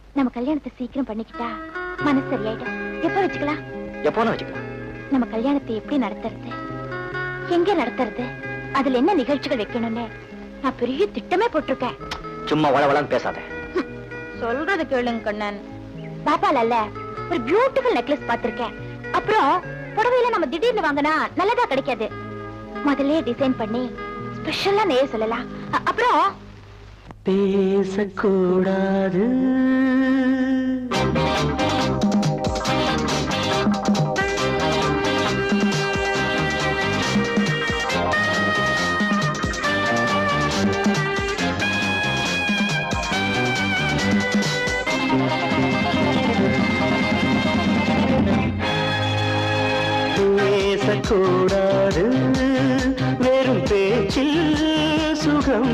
நம்ம கல்யாணத்தை சீக்கிரம் பண்ணிக்கிட்டா மனசு சரியாயிடும் எப்ப வச்சுக்கலாம் எப்போன்னு வச்சுக்கலாம் நம்ம கல்யாணத்தை எப்படி நடத்துறது எங்க நடத்துறது அதுல என்ன நிகழ்ச்சிகள் வைக்கணும்னு நான் பெரிய திட்டமே போட்டிருக்கேன் சும்மா வளவளன்னு பேசாத சொல்றது கேளுங்க கண்ணன் பாப்பால அல்ல ஒரு பியூட்டிஃபுல் நெக்லஸ் பார்த்திருக்கேன் அப்புறம் புடவையில நம்ம திடீர்னு வாங்கினா நல்லதா கிடைக்காது முதல்ல டிசைன் பண்ணி ஸ்பெஷலா நெய்ய சொல்லலாம் அ- அப்புறம் பேசக்கூடாது பேசக்கூடாது வெறும் பேச்சில் சுகம்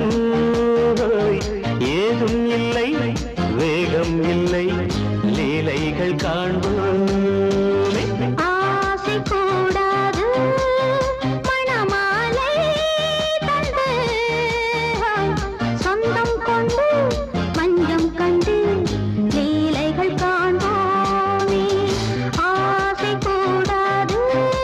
ஏதும் இல்லை வேகம் இல்லை லீலைகள் காண்போமே ஆசை கூடாது மணமாலை தந்து சொந்தம் கொண்டு மஞ்சம் கண்டு லீலைகள் காண்போமே ஆசை கூடாது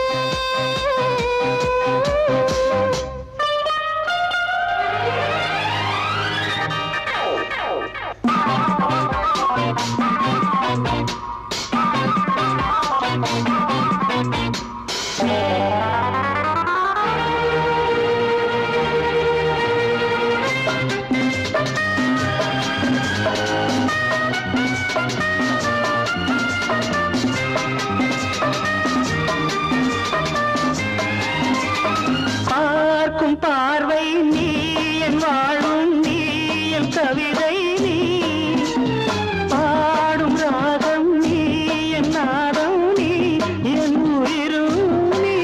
பார்க்கும் பார்வை நீ என் வாழும் நீ என் கவிதை நீ பாடும் ராகம் நீ என் நாதம் நீ என் உயிரும் நீ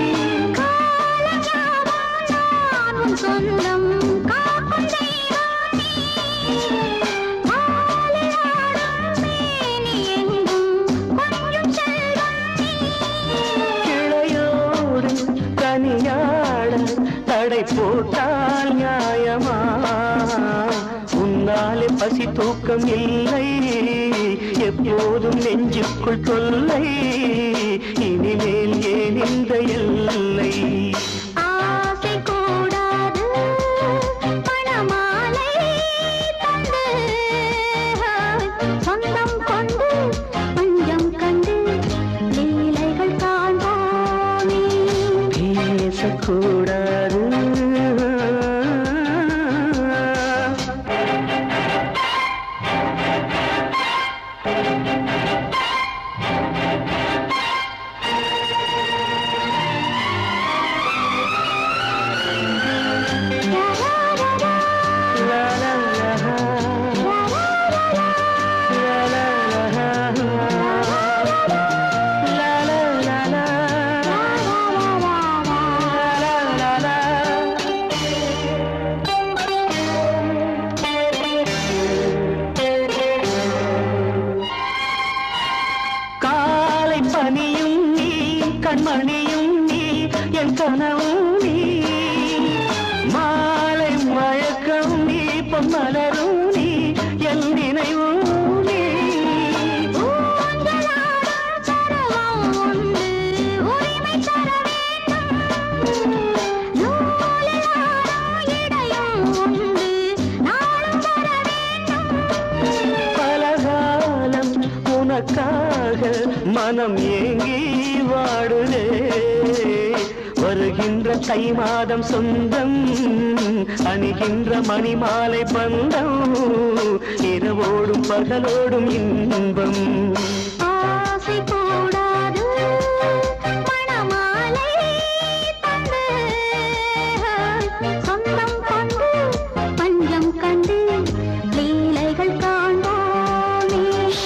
நானும் சொந்தம் காக்கும் தெய்வம் நீ. வாலிலாடும் மேனி எங்கும் கொஞ்சம் செல்வம் நீ. கிளையோடு தனியாட தடை போட்டால் நியாயமா உன்னாலே பசி தூக்கம் இல்லை எப்போதும் நெஞ்சுக்குள் தொல்லை இனிமேல் ஏன் இந்த எல்லை ஆசை கூடாது மணமாலை தந்து சொந்தம் கொண்டு பஞ்சம் கண்டு லீலைகள் காண்போமே பேசக்கூடாது லா லா லா லா லா லா லா லா லா காலை பனியும் நீ கண்மணியும் நீ என் கனவும் நீ மாலை மயக்கம் நீ பொன்மலரும் நீ என் நினைவும் நீ ஊஞ்சலாடும் சரவம் உண்டு, உரிமை தர வேண்டும். நூலிலாடும் இடையும் உண்டு, நாளும் வர வேண்டும். பலகாலம் உனக்காக மனம் ஏங்கி வாடுதே வருகின்ற தை மாதம் சொந்தம் அணிகின்ற மணிமாலை பந்தம் இரவோடும் பகலோடும் இன்பம் ஆசை கூடாது மணமாலை தந்து சொந்தம் கொண்டு பஞ்சம் கண்டு லீலைகள் காண்போமே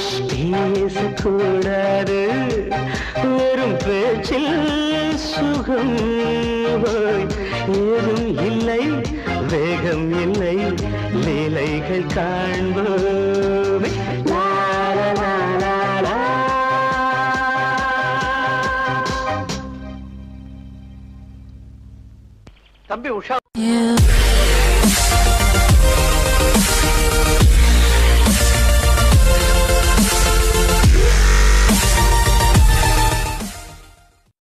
பேசக்கூடாது வெறும் பேச்சில் சுகம் ஏதும் இல்லை வேகம் இல்லை லீலைகள் காண்போம்